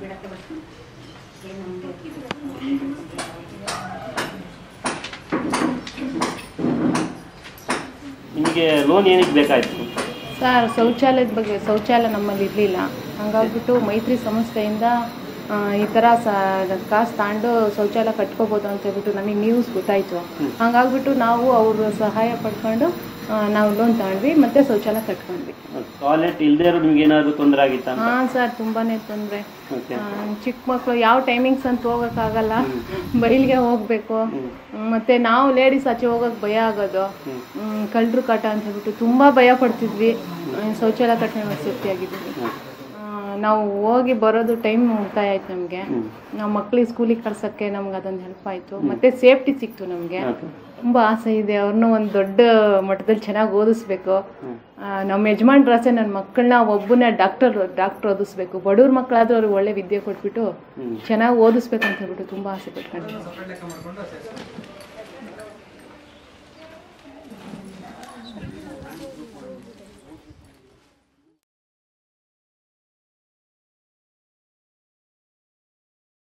ಬಿಡಕ್ಕೆ ಬರ್ತೀನಿ ಏನು ನಿಮಗೆ ಲೋನ್ ಏನಕ್ಕೆ ಬೇಕಾಯಿತು ಸರ್ ಶೌಚಾಲಯದ ಬಗ್ಗೆ ಶೌಚಾಲಯ ನಮ್ಮಲ್ಲಿ ಇರಲಿಲ್ಲ ಹಂಗಾಗ್ಬಿಟ್ಟು ಮೈತ್ರಿ ಸಂಸ್ಥೆಯಿಂದ ಆ, ಈ ಥರ ಸ ಕಾಸು ತಗೊಂಡು ಶೌಚಾಲಯ ಕಟ್ಕೋಬೋದು ಅಂತ ಹೇಳ್ಬಿಟ್ಟು ನಮಗೆ ನ್ಯೂಸ್ ಗೊತ್ತಾಯಿತು ಹಂಗಾಗ್ಬಿಟ್ಟು ನಾವು ಅವ್ರ ಸಹಾಯ ಪಡ್ಕೊಂಡು ಆ, ನಾವು ಲೋನ್ ತಗೊಂಡ್ವಿ ಮತ್ತೆ ಶೌಚಾಲಯ ಕಟ್ಕೊಂಡ್ವಿ ಟಾಯ್ಲೆಟ್ ಇಲ್ಲದೆ ಇರೋ ನಿಮ್ಗೆ ಏನಾದ್ರು ತೊಂದರೆ ಆಗಿತ್ತಾ ಅಂತ ಹಾಂ ಸರ್ ತುಂಬಾನೇ ತೊಂದರೆ ಓಕೆ ಚಿಕ್ಕ ಮಕ್ಕಳು ಯಾವ ಟೈಮಿಂಗ್ಸ್ ಅಂತ ಹೋಗೋಕ್ಕಾಗಲ್ಲ ಬೈಲ್ಗೆ ಹೋಗ್ಬೇಕು ಮತ್ತೆ ನಾವು ಲೇಡೀಸ್ ಆಚೆ ಹೋಗೋಕೆ ಭಯ ಆಗೋದು ಕಳ್ಳರು ಕಾಟ ಅಂತ ಹೇಳ್ಬಿಟ್ಟು ತುಂಬ ಭಯ ಪಡ್ತಿದ್ವಿ ಹ್ಮ್, ಶೌಚಾಲಯ ಕಟ್ಟಣೆ ಸೇಫ್ಟಿ ಆಗಿದ್ವಿ ಆ, ನಾವು ಹೋಗಿ ಬರೋದು ಟೈಮ್ ಮುಕ್ತಾಯ ಆಯ್ತು ನಮಗೆ ನಾವು ಮಕ್ಳಿಗೆ ಸ್ಕೂಲಿಗೆ ಕಳ್ಸೋಕ್ಕೆ ನಮ್ಗೆ ಅದೊಂದು ಹೆಲ್ಪ್ ಆಯಿತು ಮತ್ತೆ ಸೇಫ್ಟಿ ಸಿಕ್ತು ನಮಗೆ ಓಕೆ ತುಂಬ ಆಸೆ ಇದೆ ಅವ್ರನ್ನೂ ಒಂದು ದೊಡ್ಡ ಮಟ್ಟದಲ್ಲಿ ಚೆನ್ನಾಗಿ ಓದಿಸ್ಬೇಕು ಆ, ನಮ್ಮ ಯಜಮಾನ್ರ ಆಸೆ ನನ್ನ ಮಕ್ಕಳನ್ನ ಒಬ್ಬನೇ ಡಾಕ್ಟರ್ ಡಾಕ್ಟರ್ ಓದಿಸ್ಬೇಕು ಬಡವ್ರ ಮಕ್ಕಳಾದ್ರೂ ಅವ್ರಿಗೆ ಒಳ್ಳೆ ವಿದ್ಯೆ ಕೊಟ್ಬಿಟ್ಟು ಚೆನ್ನಾಗಿ ಓದಿಸ್ಬೇಕು ಅಂತ ಹೇಳ್ಬಿಟ್ಟು ತುಂಬ ಆಸೆ ಪಟ್ಕೊಂಡಿದ್ದೀನಿ